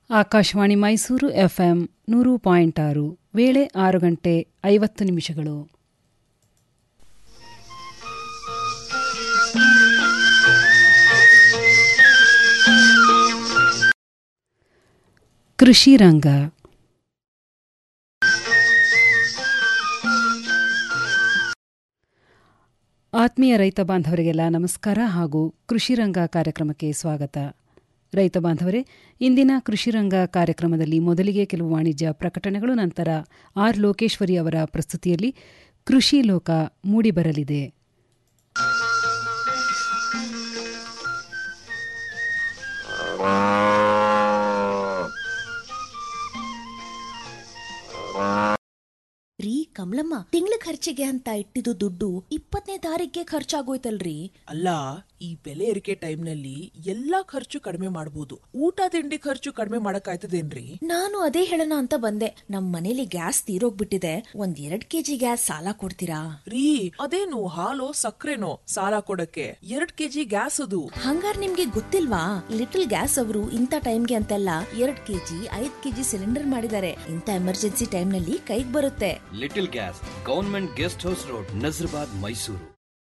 Akashvani Mysuru FM ನೂರು point ಆರು ವೇಳೆ ಆರು ಗಂಟೆ ಐವತ್ತು ನಿಮಿಷಗಳು ಕೃಷಿ ರಂಗ ಆತ್ಮೀಯ ರೈತ ಬಾಂಧವರಿಗೆಲ್ಲ ನಮಸ್ಕಾರ ಹಾಗೂ ಕೃಷಿ ರಂಗ ಕಾರ್ಯಕ್ರಮಕ್ಕೆ ಸ್ವಾಗತ ರೈತ ಬಾಂಧವರೇ ಇಂದಿನ ಕೃಷಿ ರಂಗ ಕಾರ್ಯಕ್ರಮದಲ್ಲಿ ಮೊದಲಿಗೆ ಕೆಲವು ವಾಣಿಜ್ಯ ಪ್ರಕಟಣೆಗಳು ನಂತರ ಆರ್ ಲೋಕೇಶ್ವರಿ ಅವರ ಪ್ರಸ್ತುತಿಯಲ್ಲಿ ಕೃಷಿ ಲೋಕ ಮೂಡಿಬರಲಿದೆ ರೀ ಕಮಲಮ್ಮ ತಿಂಗಳ ಖರ್ಚಿಗೆ ಅಂತ ಇಟ್ಟಿದ್ದು ದುಡ್ಡು ಇಪ್ಪತ್ತನೇ ತಾರೀಕಿಗೆ ಖರ್ಚಾಗೋಯ್ತಲ್ರಿ ಅಲ್ಲ ಈ ಬೆಲೆ ಏರಿಕೆ ಟೈಮ್ನಲ್ಲಿ ಎಲ್ಲಾ ಖರ್ಚು ಕಡಿಮೆ ಮಾಡಬಹುದು ಊಟ ತಿಂಡಿ ಖರ್ಚು ಕಡಿಮೆ ಮಾಡಕ್ಕಾಯ್ತದೇನ್ರಿ ನಾನು ಅದೇ ಹೇಳೋಣ ಅಂತ ಬಂದೆ ನಮ್ ಮನೇಲಿ ಗ್ಯಾಸ್ ತೀರೋಗ್ಬಿಟ್ಟಿದೆ ಒಂದ್ ಎರಡ್ ಕೆಜಿ ಗ್ಯಾಸ್ ಸಾಲ ಕೊಡ್ತೀರಾ ರೀ ಅದೇನು ಹಾಲು ಸಕ್ಕರೆನೋ ಸಾಲ ಕೊಡಕ್ಕೆ ಎರಡ್ ಕೆಜಿ ಗ್ಯಾಸ್ ಅದು ಹಂಗಾರ್ ನಿಮ್ಗೆ ಗೊತ್ತಿಲ್ವಾ ಲಿಟಲ್ ಗ್ಯಾಸ್ ಅವರು ಇಂಥ ಟೈಮ್ಗೆ ಅಂತೆಲ್ಲ ಎರಡ್ ಕೆಜಿ ಐದ್ ಕೆಜಿ ಸಿಲಿಂಡರ್ ಮಾಡಿದ್ದಾರೆ ಇಂಥ ಎಮರ್ಜೆನ್ಸಿ ಟೈಮ್ನಲ್ಲಿ ಕೈಗ್ ಬರುತ್ತೆ little gas government guest house road Nazarbad Mysuru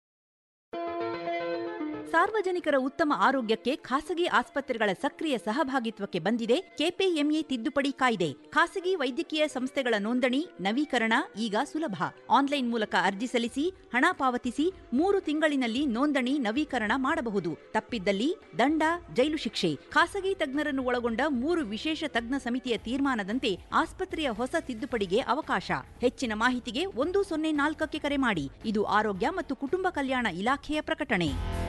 ಸಾರ್ವಜನಿಕರ ಉತ್ತಮ ಆರೋಗ್ಯಕ್ಕೆ ಖಾಸಗಿ ಆಸ್ಪತ್ರೆಗಳ ಸಕ್ರಿಯ ಸಹಭಾಗಿತ್ವಕ್ಕೆ ಬಂದಿದೆ ಕೆಪಿಎಂಇ ತಿದ್ದುಪಡಿ ಕಾಯ್ದೆ ಖಾಸಗಿ ವೈದ್ಯಕೀಯ ಸಂಸ್ಥೆಗಳ ನೋಂದಣಿ ನವೀಕರಣ ಈಗ ಸುಲಭ ಆನ್ಲೈನ್ ಮೂಲಕ ಅರ್ಜಿ ಸಲ್ಲಿಸಿ ಹಣ ಪಾವತಿಸಿ ಮೂರು ತಿಂಗಳಿನಲ್ಲಿ ನೋಂದಣಿ ನವೀಕರಣ ಮಾಡಬಹುದು ತಪ್ಪಿದ್ದಲ್ಲಿ ದಂಡ ಜೈಲು ಶಿಕ್ಷೆ ಖಾಸಗಿ ತಜ್ಞರನ್ನು ಒಳಗೊಂಡ ಮೂರು ವಿಶೇಷ ತಜ್ಞ ಸಮಿತಿಯ ತೀರ್ಮಾನದಂತೆ ಆಸ್ಪತ್ರೆಯ ಹೊಸ ತಿದ್ದುಪಡಿಗೆ ಅವಕಾಶ ಹೆಚ್ಚಿನ ಮಾಹಿತಿಗೆ ಒಂದು ಸೊನ್ನೆ ನಾಲ್ಕಕ್ಕೆ ಕರೆ ಮಾಡಿ ಇದು ಆರೋಗ್ಯ ಮತ್ತು ಕುಟುಂಬ ಕಲ್ಯಾಣ ಇಲಾಖೆಯ ಪ್ರಕಟಣೆ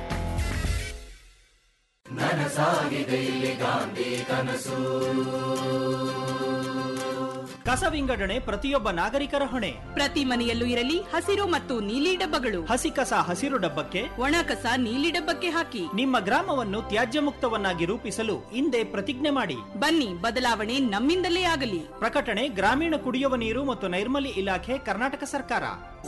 ಕಸ ವಿಂಗಡಣೆ ಪ್ರತಿಯೊಬ್ಬ ನಾಗರಿಕರ ಹೊಣೆ ಪ್ರತಿ ಮನೆಯಲ್ಲೂ ಇರಲಿ ಹಸಿರು ಮತ್ತು ನೀಲಿ ಡಬ್ಬಗಳು ಹಸಿ ಕಸ ಹಸಿರು ಡಬ್ಬಕ್ಕೆ ಒಣ ಕಸ ನೀಲಿ ಡಬ್ಬಕ್ಕೆ ಹಾಕಿ ನಿಮ್ಮ ಗ್ರಾಮವನ್ನು ತ್ಯಾಜ್ಯ ಮುಕ್ತವನ್ನಾಗಿ ರೂಪಿಸಲು ಹಿಂದೆ ಪ್ರತಿಜ್ಞೆ ಮಾಡಿ ಬನ್ನಿ ಬದಲಾವಣೆ ನಮ್ಮಿಂದಲೇ ಆಗಲಿ ಪ್ರಕಟಣೆ ಗ್ರಾಮೀಣ ಕುಡಿಯುವ ನೀರು ಮತ್ತು ನೈರ್ಮಲ್ಯ ಇಲಾಖೆ ಕರ್ನಾಟಕ ಸರ್ಕಾರ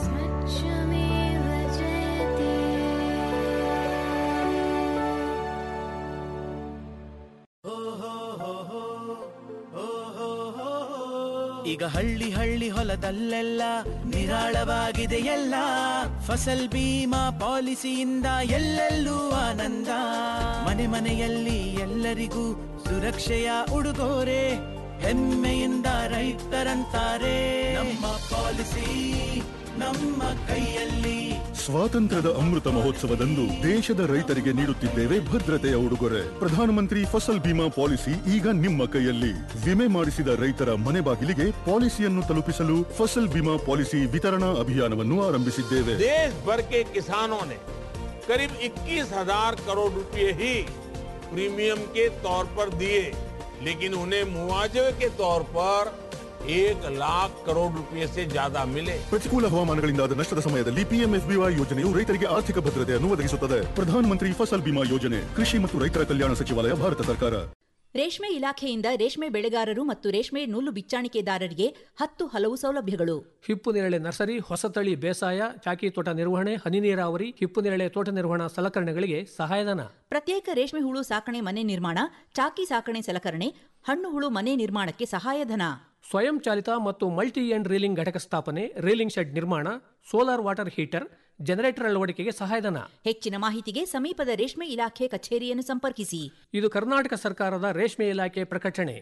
ಈಗ ಹಳ್ಳಿ ಹಳ್ಳಿ ಹೊಲದಲ್ಲೆಲ್ಲ ನಿರಾಳವಾಗಿದೆ ಎಲ್ಲ ಫಸಲ್ ಬೀಮಾ ಪಾಲಿಸಿಯಿಂದ ಎಲ್ಲೆಲ್ಲೂ ಆನಂದ ಮನೆ ಮನೆಯಲ್ಲಿ ಎಲ್ಲರಿಗೂ ಸುರಕ್ಷೆಯ ಉಡುಗೊರೆ ಹೆಮ್ಮೆಯಿಂದ ರೈತರಂತಾರೆ ನಮ್ಮ ಪಾಲಿಸಿ ನಮ್ಮ ಕೈಯಲ್ಲಿ ಸ್ವಾತಂತ್ರ್ಯದ ಅಮೃತ ಮಹೋತ್ಸವದಂದು ದೇಶದ ರೈತರಿಗೆ ನೀಡುತ್ತಿದ್ದೇವೆ ಭದ್ರತೆಯ ಉಡುಗೊರೆ ಪ್ರಧಾನಮಂತ್ರಿ ಫಸಲ್ ಬಿಮಾ ಪಾಲಿಸಿ ಈಗ ನಿಮ್ಮ ಕೈಯಲ್ಲಿ ವಿಮೆ ಮಾಡಿಸಿದ ರೈತರ ಮನೆ ಬಾಗಿಲಿಗೆ ಪಾಲಿಸಿಯನ್ನು ತಲುಪಿಸಲು ಫಸಲ್ ಬಿಮಾ ಪಾಲಿಸಿ ವಿತರಣಾ ಅಭಿಯಾನವನ್ನು ಆರಂಭಿಸಿದ್ದೇವೆ देश भर के किसानों ने करीब 21,000 करोड़ रुपए ही प्रीमियम के तौर पर दिए लेकिन उन्हें मुआवजे के तौर पर एक लाख करोड़ रुपए से ज्यादा मिले ಪ್ರತಿಕೂಲ ಹವಾಮಾನಗಳಿಂದಾದ ನಷ್ಟದ ಸಮಯದಲ್ಲಿ ಪಿಎಂಎಫ್ಬಿವೈ ಯೋಜನೆಯು ರೈತರಿಗೆ ಆರ್ಥಿಕ ಭದ್ರತೆಯನ್ನು ಒದಗಿಸುತ್ತದೆ ಪ್ರಧಾನಮಂತ್ರಿ ಫಸಲ್ ಬಿಮಾ ಯೋಜನೆ ಕೃಷಿ ಮತ್ತು ರೈತರ ಕಲ್ಯಾಣ ಸಚಿವಾಲಯ ಭಾರತ ಸರ್ಕಾರ ರೇಷ್ಮೆ ಇಲಾಖೆಯಿಂದ ರೇಷ್ಮೆ ಬೆಳೆಗಾರರು ಮತ್ತು ರೇಷ್ಮೆ ನೂಲು ಬಿಚ್ಚಾಣಿಕೆದಾರರಿಗೆ ಹತ್ತು ಹಲವು ಸೌಲಭ್ಯಗಳು ಹಿಪ್ಪು ನೇರಳೆ ನರ್ಸರಿ ಹೊಸತಳಿ ಬೇಸಾಯ ಚಾಕಿ ತೋಟ ನಿರ್ವಹಣೆ ಹನಿ ನೀರಾವರಿ ಹಿಪ್ಪು ನೇರಳೆ ತೋಟ ನಿರ್ವಹಣಾ ಸಲಕರಣೆಗಳಿಗೆ ಸಹಾಯಧನ ಪ್ರತ್ಯೇಕ ರೇಷ್ಮೆ ಹುಳು ಸಾಕಣೆ ಮನೆ ನಿರ್ಮಾಣ ಚಾಕಿ ಸಾಕಣೆ ಸಲಕರಣೆ ಹಣ್ಣು ಹುಳು ಮನೆ ನಿರ್ಮಾಣಕ್ಕೆ ಸಹಾಯಧನ ಸ್ವಯಂ ಚಾಲಿತ ಮತ್ತು ಮಲ್ಟಿ ಎಂಡ್ ರೀಲಿಂಗ್ ಘಟಕ ಸ್ಥಾಪನೆ ರೀಲಿಂಗ್ ಶೆಡ್ ನಿರ್ಮಾಣ ಸೋಲಾರ್ ವಾಟರ್ ಹೀಟರ್ ಜನರೇಟರ್ ಅಳವಡಿಕೆಗೆ ಸಹಾಯಧನ ಹೆಚ್ಚಿನ ಮಾಹಿತಿಗೆ ಸಮೀಪದ ರೇಷ್ಮೆ ಇಲಾಖೆ ಕಚೇರಿಯನ್ನು ಸಂಪರ್ಕಿಸಿ ಇದು ಕರ್ನಾಟಕ ಸರ್ಕಾರದ ರೇಷ್ಮೆ ಇಲಾಖೆ ಪ್ರಕಟಣೆ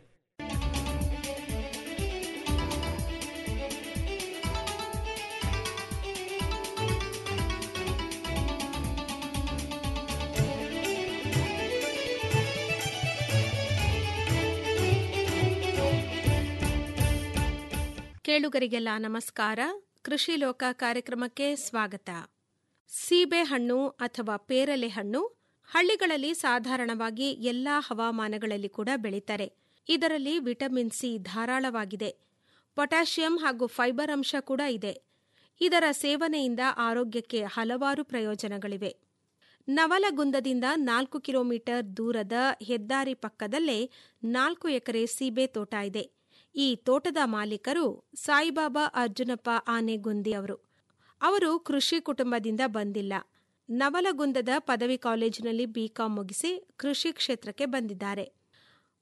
ಕೇಳುಗರಿಗೆಲ್ಲ ನಮಸ್ಕಾರ ಕೃಷಿ ಲೋಕ ಕಾರ್ಯಕ್ರಮಕ್ಕೆ ಸ್ವಾಗತ ಸೀಬೆ ಹಣ್ಣು ಅಥವಾ ಪೇರಲೆ ಹಣ್ಣು ಹಳ್ಳಿಗಳಲ್ಲಿ ಸಾಧಾರಣವಾಗಿ ಎಲ್ಲಾ ಹವಾಮಾನಗಳಲ್ಲಿ ಕೂಡ ಬೆಳೀತಾರೆ ಇದರಲ್ಲಿ ವಿಟಮಿನ್ ಸಿ ಧಾರಾಳವಾಗಿದೆ ಪೊಟ್ಯಾಷಿಯಂ ಹಾಗೂ ಫೈಬರ್ ಅಂಶ ಕೂಡ ಇದೆ ಇದರ ಸೇವನೆಯಿಂದ ಆರೋಗ್ಯಕ್ಕೆ ಹಲವಾರು ಪ್ರಯೋಜನಗಳಿವೆ ನವಲಗುಂದದಿಂದ ನಾಲ್ಕು ಕಿಲೋಮೀಟರ್ ದೂರದ ಹೆದ್ದಾರಿ ಪಕ್ಕದಲ್ಲೇ ನಾಲ್ಕು ಎಕರೆ ಸೀಬೆ ತೋಟ ಇದೆ ಈ ತೋಟದ ಮಾಲೀಕರು ಸಾಯಿಬಾಬಾ ಅರ್ಜುನಪ್ಪ ಆನೆಗುಂದಿ ಅವರು ಅವರು ಕೃಷಿ ಕುಟುಂಬದಿಂದ ಬಂದಿಲ್ಲ ನವಲಗುಂದದ ಪದವಿ ಕಾಲೇಜಿನಲ್ಲಿ ಬಿಕಾಂ ಮುಗಿಸಿ ಕೃಷಿ ಕ್ಷೇತ್ರಕ್ಕೆ ಬಂದಿದ್ದಾರೆ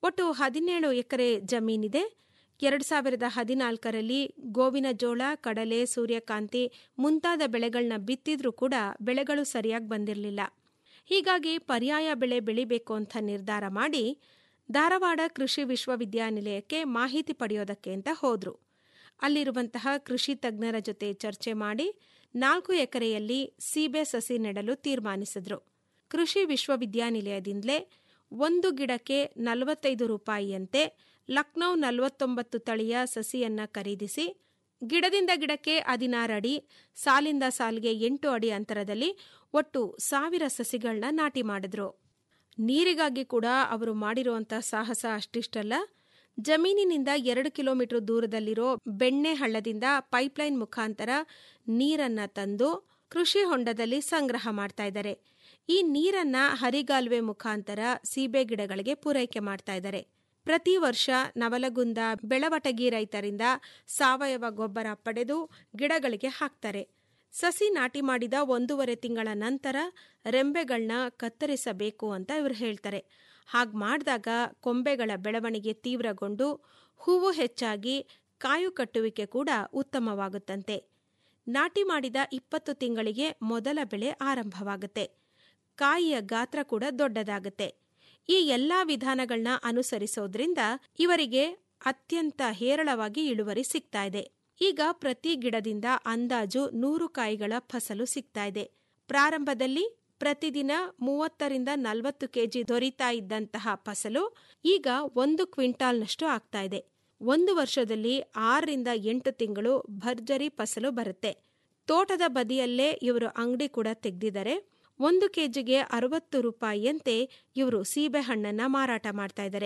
ಒಟ್ಟು ಹದಿನೇಳು ಎಕರೆ ಜಮೀನಿದೆ ಎರಡು ಸಾವಿರದ ಹದಿನಾಲ್ಕರಲ್ಲಿ ಗೋವಿನ ಜೋಳ ಕಡಲೆ ಸೂರ್ಯಕಾಂತಿ ಮುಂತಾದ ಬೆಳೆಗಳನ್ನ ಬಿತ್ತಿದ್ರೂ ಕೂಡ ಬೆಳೆಗಳು ಸರಿಯಾಗಿ ಬಂದಿರಲಿಲ್ಲ ಹೀಗಾಗಿ ಪರ್ಯಾಯ ಬೆಳೆ ಬೆಳಿಬೇಕು ಅಂತ ನಿರ್ಧಾರ ಮಾಡಿ ಧಾರವಾಡ ಕೃಷಿ ವಿಶ್ವವಿದ್ಯಾನಿಲಯಕ್ಕೆ ಮಾಹಿತಿ ಪಡೆಯೋದಕ್ಕೆ ಅಂತ ಹೋದ್ರು ಅಲ್ಲಿರುವಂತಹ ಕೃಷಿ ತಜ್ಞರ ಜೊತೆ ಚರ್ಚೆ ಮಾಡಿ ನಾಲ್ಕು ಎಕರೆಯಲ್ಲಿ ಸೀಬೆ ಸಸಿ ನೆಡಲು ತೀರ್ಮಾನಿಸಿದ್ರು ಕೃಷಿ ವಿಶ್ವವಿದ್ಯಾನಿಲಯದಿಂದಲೇ ಒಂದು ಗಿಡಕ್ಕೆ ನಲವತ್ತೈದು ರೂಪಾಯಿಯಂತೆ ಲಕ್ನೌ ನಲವತ್ತೊಂಬತ್ತು ತಳಿಯ ಸಸಿಯನ್ನ ಖರೀದಿಸಿ ಗಿಡದಿಂದ ಗಿಡಕ್ಕೆ ಹದಿನಾರು ಅಡಿ ಸಾಲಿಂದ ಸಾಲಿಗೆ ಎಂಟು ಅಡಿ ಅಂತರದಲ್ಲಿ ಒಟ್ಟು ಸಾವಿರ ಸಸಿಗಳನ್ನ ನಾಟಿ ಮಾಡಿದ್ರು ನೀರಿಗಾಗಿ ಕೂಡ ಅವರು ಮಾಡಿರುವಂಥ ಸಾಹಸ ಅಷ್ಟಿಷ್ಟಲ್ಲ ಜಮೀನಿನಿಂದ ಎರಡು ಕಿಲೋಮೀಟರ್ ದೂರದಲ್ಲಿರೋ ಬೆಣ್ಣೆ ಹಳ್ಳದಿಂದ ಪೈಪ್ಲೈನ್ ಮುಖಾಂತರ ನೀರನ್ನ ತಂದು ಕೃಷಿ ಹೊಂಡದಲ್ಲಿ ಸಂಗ್ರಹ ಮಾಡ್ತಾ ಇದ್ದಾರೆ ಈ ನೀರನ್ನ ಹರಿಗಾಲುವೆ ಮುಖಾಂತರ ಸೀಬೆ ಗಿಡಗಳಿಗೆ ಪೂರೈಕೆ ಮಾಡ್ತಾ ಇದ್ದಾರೆ ಪ್ರತಿ ವರ್ಷ ನವಲಗುಂದ ಬೆಳವಟಗಿ ರೈತರಿಂದ ಸಾವಯವ ಗೊಬ್ಬರ ಪಡೆದು ಗಿಡಗಳಿಗೆ ಹಾಕ್ತಾರೆ ಸಸಿ ನಾಟಿ ಮಾಡಿದ ಒಂದೂವರೆ ತಿಂಗಳ ನಂತರ ರೆಂಬೆಗಳನ್ನ ಕತ್ತರಿಸಬೇಕು ಅಂತ ಇವರು ಹೇಳ್ತಾರೆ ಹಾಗೆ ಮಾಡಿದಾಗ ಕೊಂಬೆಗಳ ಬೆಳವಣಿಗೆ ತೀವ್ರಗೊಂಡು ಹೂವು ಹೆಚ್ಚಾಗಿ ಕಾಯು ಕಟ್ಟುವಿಕೆ ಕೂಡ ಉತ್ತಮವಾಗುತ್ತಂತೆ ನಾಟಿ ಮಾಡಿದ ಇಪ್ಪತ್ತು ತಿಂಗಳಿಗೆ ಮೊದಲ ಬೆಳೆ ಆರಂಭವಾಗುತ್ತೆ ಕಾಯಿಯ ಗಾತ್ರ ಕೂಡ ದೊಡ್ಡದಾಗುತ್ತೆ ಈ ಎಲ್ಲಾ ವಿಧಾನಗಳನ್ನ ಅನುಸರಿಸೋದ್ರಿಂದ ಇವರಿಗೆ ಅತ್ಯಂತ ಹೇರಳವಾಗಿ ಇಳುವರಿ ಸಿಗ್ತಾ ಇದೆ ಈಗ ಪ್ರತಿ ಗಿಡದಿಂದ ಅಂದಾಜು ನೂರು ಕಾಯಿಗಳ ಫಸಲು ಸಿಗ್ತಾ ಇದೆ ಪ್ರಾರಂಭದಲ್ಲಿ ಪ್ರತಿದಿನ ಮೂವತ್ತರಿಂದ ನಲವತ್ತು ಕೆಜಿ ದೊರೀತಾ ಇದ್ದಂತಹ ಫಸಲು ಈಗ ಒಂದು ಕ್ವಿಂಟಾಲ್ನಷ್ಟು ಆಗ್ತಾ ಇದೆ ಒಂದು ವರ್ಷದಲ್ಲಿ ಆರರಿಂದ ಎಂಟು ತಿಂಗಳು ಭರ್ಜರಿ ಫಸಲು ಬರುತ್ತೆ ತೋಟದ ಬದಿಯಲ್ಲೇ ಇವರು ಅಂಗಡಿ ಕೂಡ ತೆಗೆದಿದ್ದಾರೆ ಒಂದು ಕೆಜಿಗೆ ಅರವತ್ತು ರೂಪಾಯಿಯಂತೆ ಇವರು ಸೀಬೆಹಣ್ಣನ್ನ ಮಾರಾಟ ಮಾಡ್ತಾ ಇದ್ದಾರೆ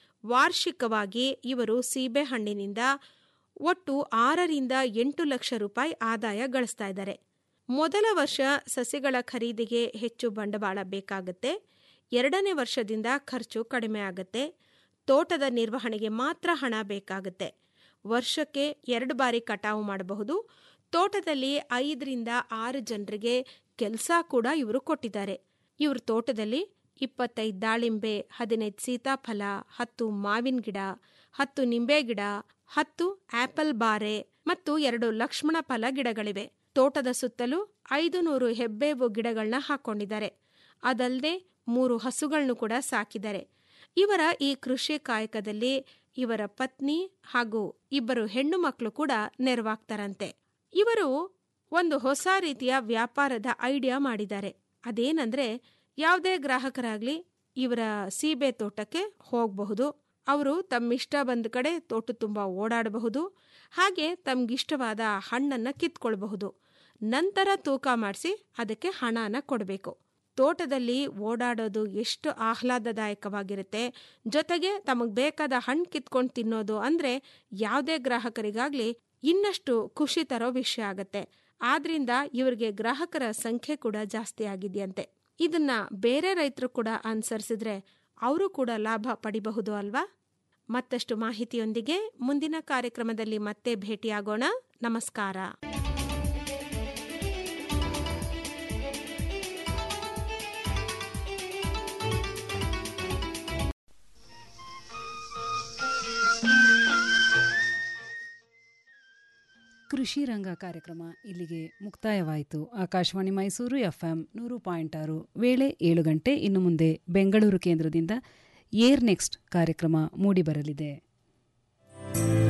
ವಾರ್ಷಿಕವಾಗಿ ಇವರು ಸೀಬೆಹಣ್ಣಿನಿಂದ ಒಟ್ಟು ಆರರಿಂದ ಎಂಟು ಲಕ್ಷ ರೂಪಾಯಿ ಆದಾಯ ಗಳಿಸ್ತಾ ಇದ್ದಾರೆ ಮೊದಲ ವರ್ಷ ಸಸಿಗಳ ಖರೀದಿಗೆ ಹೆಚ್ಚು ಬಂಡವಾಳ ಬೇಕಾಗುತ್ತೆ ಎರಡನೇ ವರ್ಷದಿಂದ ಖರ್ಚು ಕಡಿಮೆ ಆಗುತ್ತೆ ತೋಟದ ನಿರ್ವಹಣೆಗೆ ಮಾತ್ರ ಹಣ ಬೇಕಾಗುತ್ತೆ ವರ್ಷಕ್ಕೆ ಎರಡು ಬಾರಿ ಕಟಾವು ಮಾಡಬಹುದು ತೋಟದಲ್ಲಿ ಐದರಿಂದ ಆರು ಜನರಿಗೆ ಕೆಲಸ ಕೂಡ ಇವರು ಕೊಟ್ಟಿದ್ದಾರೆ ಇವ್ರ ತೋಟದಲ್ಲಿ ಇಪ್ಪತ್ತೈದು ದಾಳಿಂಬೆ ಹದಿನೈದು ಸೀತಾಫಲ ಹತ್ತು ಮಾವಿನ ಗಿಡ ಹತ್ತು ನಿಂಬೆ ಗಿಡ ಹತ್ತು ಆಪಲ್ ಬಾರೆ ಮತ್ತು ಎರಡು ಲಕ್ಷ್ಮಣ ಫಲ ಗಿಡಗಳಿವೆ ತೋಟದ ಸುತ್ತಲೂ ಐದು ನೂರು ಹೆಬ್ಬೇವು ಗಿಡಗಳನ್ನ ಹಾಕೊಂಡಿದ್ದಾರೆ ಅದಲ್ಲದೆ ಮೂರು ಹಸುಗಳನ್ನು ಕೂಡ ಸಾಕಿದ್ದಾರೆ ಇವರ ಈ ಕೃಷಿ ಕಾಯಕದಲ್ಲಿ ಇವರ ಪತ್ನಿ ಹಾಗೂ ಇಬ್ಬರು ಹೆಣ್ಣು ಮಕ್ಕಳು ಕೂಡ ನೆರವಾಗ್ತಾರಂತೆ ಇವರು ಒಂದು ಹೊಸ ರೀತಿಯ ವ್ಯಾಪಾರದ ಐಡಿಯಾ ಮಾಡಿದ್ದಾರೆ ಅದೇನಂದ್ರೆ ಯಾವುದೇ ಗ್ರಾಹಕರಾಗ್ಲಿ ಇವರ ಸೀಬೆ ತೋಟಕ್ಕೆ ಹೋಗಬಹುದು ಅವರು ತಮ್ಮಿಷ್ಟ ಬಂದ ಕಡೆ ತೋಟ ತುಂಬ ಓಡಾಡಬಹುದು ಹಾಗೆ ತಮ್ಗಿಷ್ಟವಾದ ಹಣ್ಣನ್ನ ಕಿತ್ಕೊಳ್ಬಹುದು ನಂತರ ತೂಕ ಮಾಡಿಸಿ ಅದಕ್ಕೆ ಹಣನ ಕೊಡಬೇಕು ತೋಟದಲ್ಲಿ ಓಡಾಡೋದು ಎಷ್ಟು ಆಹ್ಲಾದದಾಯಕವಾಗಿರುತ್ತೆ ಜೊತೆಗೆ ತಮಗೆ ಬೇಕಾದ ಹಣ್ಣು ಕಿತ್ಕೊಂಡು ತಿನ್ನೋದು ಅಂದ್ರೆ ಯಾವುದೇ ಗ್ರಾಹಕರಿಗಾಗ್ಲಿ ಇನ್ನಷ್ಟು ಖುಷಿ ತರೋ ವಿಷಯ ಆಗತ್ತೆ ಆದ್ರಿಂದ ಇವರಿಗೆ ಗ್ರಾಹಕರ ಸಂಖ್ಯೆ ಕೂಡ ಜಾಸ್ತಿ ಆಗಿದೆಯಂತೆ ಇದನ್ನ ಬೇರೆ ರೈತರು ಕೂಡ ಅನುಸರಿಸಿದ್ರೆ ಅವರು ಕೂಡ ಲಾಭ ಪಡಿಬಹುದು ಅಲ್ವಾ ಮತ್ತಷ್ಟು ಮಾಹಿತಿಯೊಂದಿಗೆ ಮುಂದಿನ ಕಾರ್ಯಕ್ರಮದಲ್ಲಿ ಮತ್ತೆ ಭೇಟಿಯಾಗೋಣ ನಮಸ್ಕಾರ ಕೃಷಿ ರಂಗ ಕಾರ್ಯಕ್ರಮ ಇಲ್ಲಿಗೆ ಮುಕ್ತಾಯವಾಯಿತು ಆಕಾಶವಾಣಿ ಮೈಸೂರು ಎಫ್ಎಂ ನೂರು ಪಾಯಿಂಟ್ ಆರು ವೇಳೆ ಏಳು ಗಂಟೆ ಇನ್ನು ಮುಂದೆ ಬೆಂಗಳೂರು ಕೇಂದ್ರದಿಂದ ಏರ್ ನೆಕ್ಸ್ಟ್ ಕಾರ್ಯಕ್ರಮ ಮೂಡಿಬರಲಿದೆ